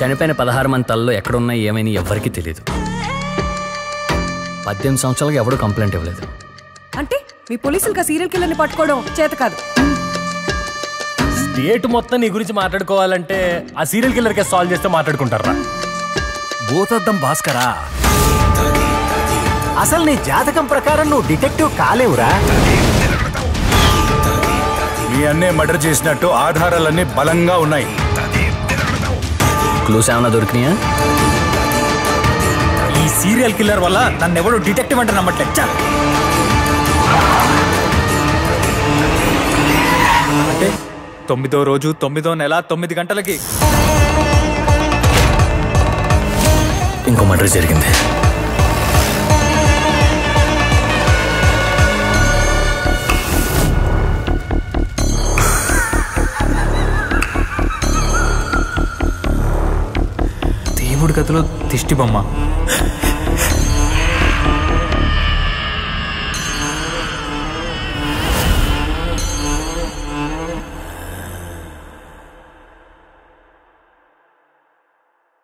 చనిపోయిన పదహారు మంది తలలో ఎక్కడున్నా ఏమైనా ఎవ్వరికీ తెలియదు పద్దెనిమిది సంవత్సరాలకు ఎవడూ కంప్లైంట్ ఇవ్వలేదు అంటే మీ పోలీసులకు ఆ సీరియల్ కిల్లర్ని పట్టుకోవడం చేత కాదు స్టేట్ మొత్తం నీ గురించి మాట్లాడుకోవాలంటే ఆ సీరియల్ కిల్లర్ కేసు సాల్వ్ చేస్తే మాట్లాడుకుంటారా భూతద్దం భాస్కరా అసలు నీ జాతకం ప్రకారం నువ్వు డిటెక్టివ్ కాలేవురా మీ అన్నే మర్డర్ చేసినట్టు ఆధారాలన్నీ బలంగా ఉన్నాయి క్లూస్ ఏమైనా దొరికినాయా ఈ సీరియల్ కిల్లర్ వల్ల నన్ను ఎవడు డిటెక్టివ్ అంటే నమ్మట్లేదు చ్చ! అంటే తొమ్మిదో రోజు తొమ్మిదో నెల తొమ్మిది గంటలకి ఇంకో మర్డర్ జరిగింది దేవుడి గదిలో దిష్టి బొమ్మ